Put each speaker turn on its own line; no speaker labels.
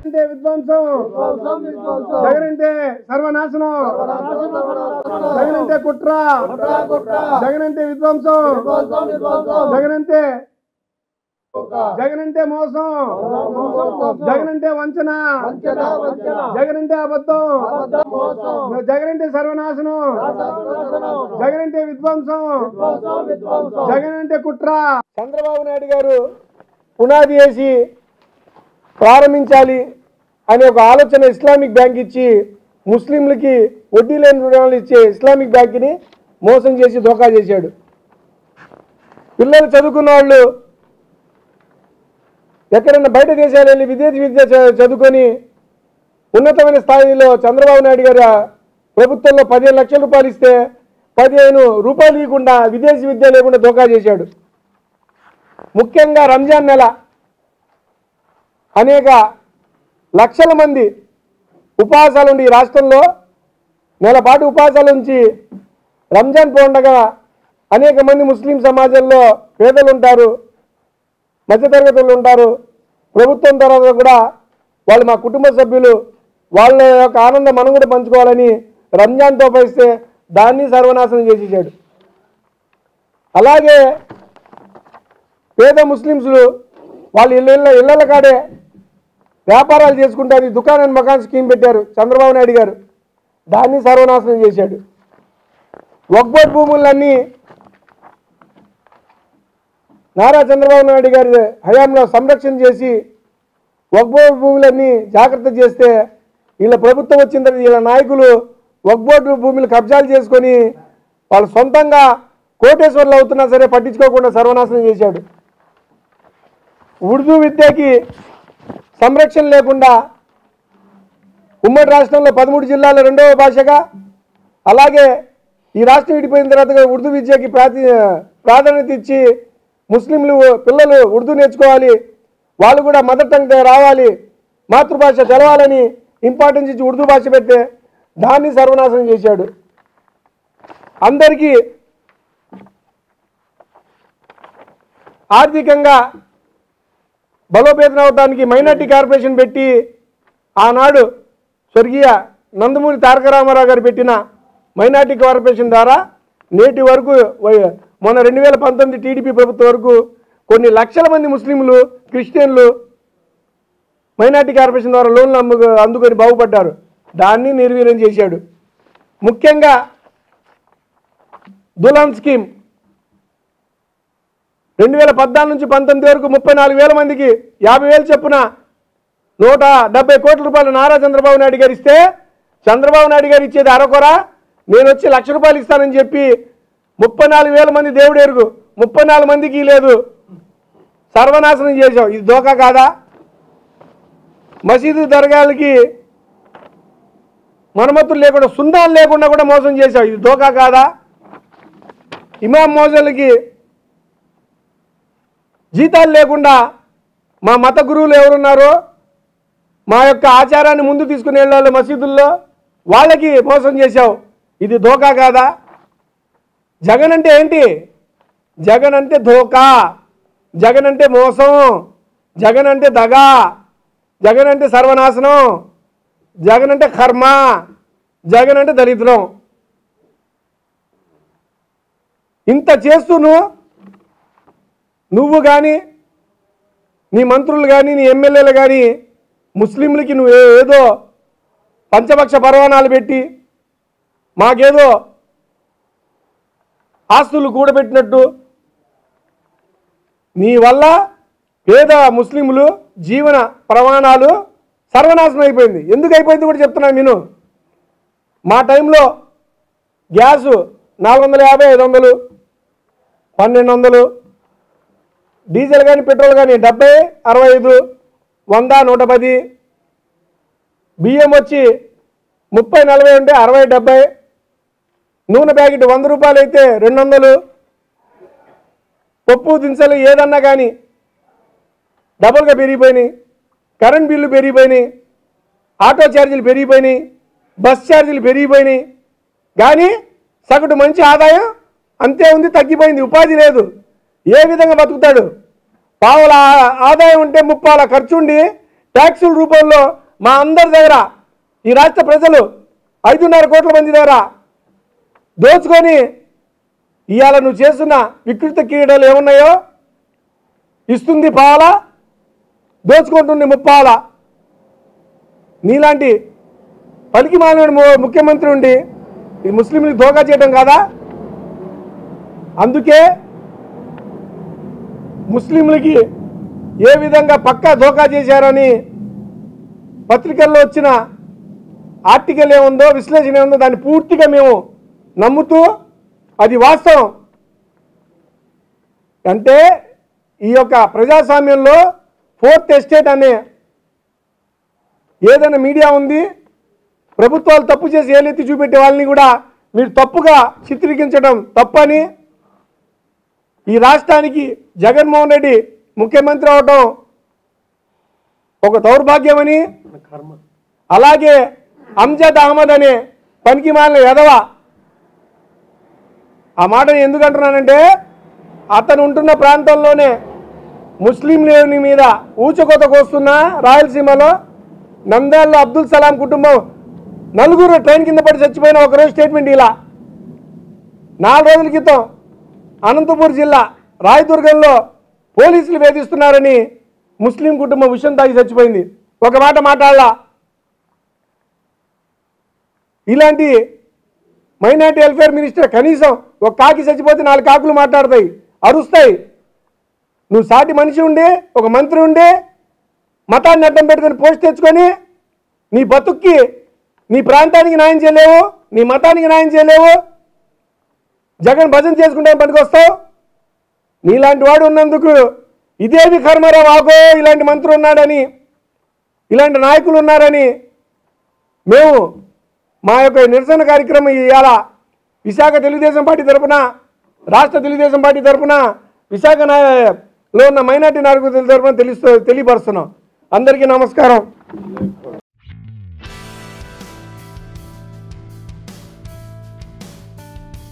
అంటే విధ్వంసం జగన్ అంటే సర్వనాశనం జగన్ అంటే కుట్ర జగన్ అంటే విధ్వంసం జగన్ అంటే జగన్ అంటే మోసం జగన్ అంటే వంచన జగన్ అంటే అబద్ధం జగన్ అంటే సర్వనాశనం జగన్ అంటే విధ్వంసం జగన్ అంటే కుట్ర చంద్రబాబు నాయుడు గారు పునాది వేసి ప్రారంభించాలి అనే ఒక ఆలోచన ఇస్లామిక్ బ్యాంక్ ఇచ్చి ముస్లింలకి వడ్డీ లేని రుణాలు ఇచ్చే ఇస్లామిక్ బ్యాంక్ని మోసం చేసి దోకా చేశాడు పిల్లలు చదువుకున్న వాళ్ళు ఎక్కడైనా బయట దేశాలు వెళ్ళి విదేశీ విద్య చ- చదువుకొని ఉన్నతమైన స్థాయిలో చంద్రబాబు నాయుడు గారు ప్రభుత్వంలో పదిహేను లక్షల రూపాయలు ఇస్తే పదిహేను రూపాయలు ఇవ్వకుండా విదేశీ విద్య లేకుండా దోకా చేశాడు ముఖ్యంగా రంజాన్ నెల అనేక లక్షల మంది ఉపవాసాలు ఉండి ఈ రాష్ట్రంలో నెల పాటు ఉపవాసాలు ఉంచి రంజాన్ పండుగ అనేక మంది ముస్లిం సమాజంలో పేదలు ఉంటారు మధ్యతరగతి వాళ్ళు ఉంటారు ప్రభుత్వం తర్వాత కూడా వాళ్ళు మా కుటుంబ సభ్యులు వాళ్ళ యొక్క ఆనందం మనం కూడా పంచుకోవాలని రంజాన్తో పోయిస్తే దాన్ని సర్వనాశనం చేసేసాడు అలాగే పేద ముస్లింస్లు వాళ్ళు ఇళ్ళ ఇళ్ళ ఇళ్ళ కాడే వ్యాపారాలు చేసుకుంటారు ఈ దుకాణం మకాన్ స్కీమ్ పెట్టారు చంద్రబాబు నాయుడు గారు దాన్ని సర్వనాశనం చేశాడు వక్బోట్ భూములన్నీ నారా చంద్రబాబు నాయుడు గారి హయాంలో సంరక్షణ చేసి వక్బోర్డు భూములన్నీ జాగ్రత్త చేస్తే వీళ్ళ ప్రభుత్వం వచ్చిన తర్వాత వీళ్ళ నాయకులు వక్బోర్డు భూములు కబ్జాలు చేసుకొని వాళ్ళు సొంతంగా కోటేశ్వర్లు అవుతున్నా సరే పట్టించుకోకుండా సర్వనాశనం చేశాడు ఉర్దూ విద్యకి సంరక్షణ లేకుండా ఉమ్మడి రాష్ట్రంలో పదమూడు జిల్లాల రెండవ భాషగా అలాగే ఈ రాష్ట్రం విడిపోయిన తర్వాత ఉర్దూ విద్యకి ప్రాతి ప్రాధాన్యత ఇచ్చి ముస్లింలు పిల్లలు ఉర్దూ నేర్చుకోవాలి వాళ్ళు కూడా మదర్ టంగ్ రావాలి మాతృభాష తెలవాలని ఇంపార్టెన్స్ ఇచ్చి ఉర్దూ భాష పెడితే దాన్ని సర్వనాశనం చేశాడు అందరికీ ఆర్థికంగా బలోపేతం అవడానికి మైనార్టీ కార్పొరేషన్ పెట్టి ఆనాడు స్వర్గీయ నందమూరి తారక రామారావు గారు పెట్టిన మైనార్టీ కార్పొరేషన్ ద్వారా నేటి వరకు వై- మొన్న రెండు వేల పంతొమ్మిది టీడీపీ ప్రభుత్వం వరకు కొన్ని లక్షల మంది ముస్లింలు క్రిస్టియన్లు మైనార్టీ కార్పొరేషన్ ద్వారా లోన్లు అమ్ము అందుకొని బాగుపడ్డారు దాన్ని నిర్వీర్యం చేశాడు ముఖ్యంగా దులాన్ స్కీమ్ రెండు వేల పద్నాలుగు నుంచి పంతొమ్మిది వరకు ముప్పై నాలుగు వేల మందికి యాభై వేలు చొప్పున నూట డెబ్బై కోట్ల రూపాయలు నారా చంద్రబాబు నాయుడు గారు ఇస్తే చంద్రబాబు నాయుడు గారు ఇచ్చేది అరకొర నేను వచ్చి లక్ష రూపాయలు ఇస్తానని చెప్పి ముప్పై నాలుగు వేల మంది దేవుడు ఎరుగు ముప్పై నాలుగు మందికి లేదు సర్వనాశనం చేశావు ఇది దోకా కాదా మసీదు దర్గాలకి మరమ్మతులు లేకుండా సున్నాలు లేకుండా కూడా మోసం చేశావు ఇది దోకా కాదా ఇమాం మోజలకి జీతాలు లేకుండా మా మత గురువులు ఎవరున్నారో మా యొక్క ఆచారాన్ని ముందు తీసుకుని వెళ్ళాలి మసీదుల్లో వాళ్ళకి మోసం చేశావు ఇది ధోకా కాదా జగన్ అంటే ఏంటి జగన్ అంటే ధోకా జగన్ అంటే మోసం జగన్ అంటే దగా జగన్ అంటే సర్వనాశనం జగన్ అంటే కర్మ జగన్ అంటే దరిద్రం ఇంత చేస్తూ నువ్వు నువ్వు కానీ నీ మంత్రులు కానీ నీ ఎమ్మెల్యేలు కానీ ముస్లింలకి నువ్వు ఏ- ఏదో పంచపక్ష పర్వాణాలు పెట్టి మాకేదో ఆస్తులు కూడబెట్టినట్టు నీ వల్ల పేద ముస్లింలు జీవన ప్రమాణాలు సర్వనాశనం అయిపోయింది ఎందుకు అయిపోయింది కూడా చెప్తున్నా నేను మా టైంలో గ్యాసు నాలుగు వందల యాభై ఐదు వందలు పన్నెండు వందలు డీజిల్ కానీ పెట్రోల్ కానీ డెబ్బై అరవై ఐదు వంద నూట పది బియ్యం వచ్చి ముప్పై నలభై ఉంటే అరవై డెబ్బై నూనె ప్యాకెట్ వంద రూపాయలు అయితే రెండు వందలు పప్పు దినుసులు ఏదన్నా కానీ డబుల్గా పెరిగిపోయినాయి కరెంట్ బిల్లు పెరిగిపోయినాయి ఆటో ఛార్జీలు పెరిగిపోయినాయి బస్ ఛార్జీలు పెరిగిపోయినాయి కానీ సగటు మంచి ఆదాయం అంతే ఉంది తగ్గిపోయింది ఉపాధి లేదు ఏ విధంగా బతుకుతాడు పావుల ఆ- ఆదాయం ఉంటే ముప్పాల ఖర్చు ఉండి ట్యాక్సుల రూపంలో మా అందరి దగ్గర ఈ రాష్ట్ర ప్రజలు ఐదున్నర కోట్ల మంది దగ్గర దోచుకొని ఇవాళ నువ్వు చేస్తున్న వికృత క్రీడలు ఏమున్నాయో ఇస్తుంది పాల దోచుకుంటుంది ముప్పాల నీలాంటి పలికి మాలిన ము- ముఖ్యమంత్రి ఉండి ఈ ముస్లింలకు దోగా చేయడం కాదా అందుకే ముస్లింలకి ఏ విధంగా పక్కా దోకా చేశారని పత్రికల్లో వచ్చిన ఆర్టికల్ ఏముందో విశ్లేషణ ఏముందో దాన్ని పూర్తిగా మేము నమ్ముతూ అది వాస్తవం అంటే ఈ యొక్క ప్రజాస్వామ్యంలో ఫోర్త్ ఎస్టేట్ అనే ఏదైనా మీడియా ఉంది ప్రభుత్వాలు తప్పు చేసి ఏలెత్తి చూపెట్టే వాళ్ళని కూడా మీరు తప్పుగా చిత్రీకరించడం తప్పని ఈ రాష్ట్రానికి జగన్మోహన్ రెడ్డి ముఖ్యమంత్రి అవటం ఒక దౌర్భాగ్యమని అలాగే అంజద్ అహ్మద్ అనే పనికి మాలిన ఎదవ ఆ మాటను ఎందుకు అంటున్నానంటే అతను ఉంటున్న ప్రాంతంలోనే ముస్లింల మీద ఊచకోత కోస్తున్న రాయలసీమలో నంద్యాలలో అబ్దుల్ సలాం కుటుంబం నలుగురు ట్రైన్ కింద పడి చచ్చిపోయిన ఒకరోజు స్టేట్మెంట్ ఇలా నాలుగు రోజుల క్రితం అనంతపూర్ జిల్లా రాయదుర్గంలో పోలీసులు వేధిస్తున్నారని ముస్లిం కుటుంబం విషయం తాగి చచ్చిపోయింది ఒక మాట మాట్లాడలా ఇలాంటి మైనార్టీ వెల్ఫేర్ మినిస్టర్ కనీసం ఒక కాకి చచ్చిపోతే నాలుగు కాకులు మాట్లాడతాయి అరుస్తాయి నువ్వు సాటి మనిషి ఉండి ఒక మంత్రి ఉండి మతాన్ని అడ్డం పెట్టుకొని పోస్ట్ తెచ్చుకొని నీ బతుక్కి నీ ప్రాంతానికి న్యాయం చేయలేవు నీ మతానికి న్యాయం చేయలేవు జగన్ భజన చేసుకుంటే పనికొస్తావు నీలాంటి వాడు ఉన్నందుకు ఇదేమి కర్మరా మాకో ఇలాంటి మంత్రి ఉన్నాడని ఇలాంటి నాయకులు ఉన్నారని మేము మా యొక్క నిరసన కార్యక్రమం ఇవాళ విశాఖ తెలుగుదేశం పార్టీ తరపున రాష్ట్ర తెలుగుదేశం పార్టీ తరపున విశాఖ నా- లో ఉన్న మైనార్టీ నాయకుల తరపున తెలుస్తూ తెలియపరుస్తున్నాం అందరికీ నమస్కారం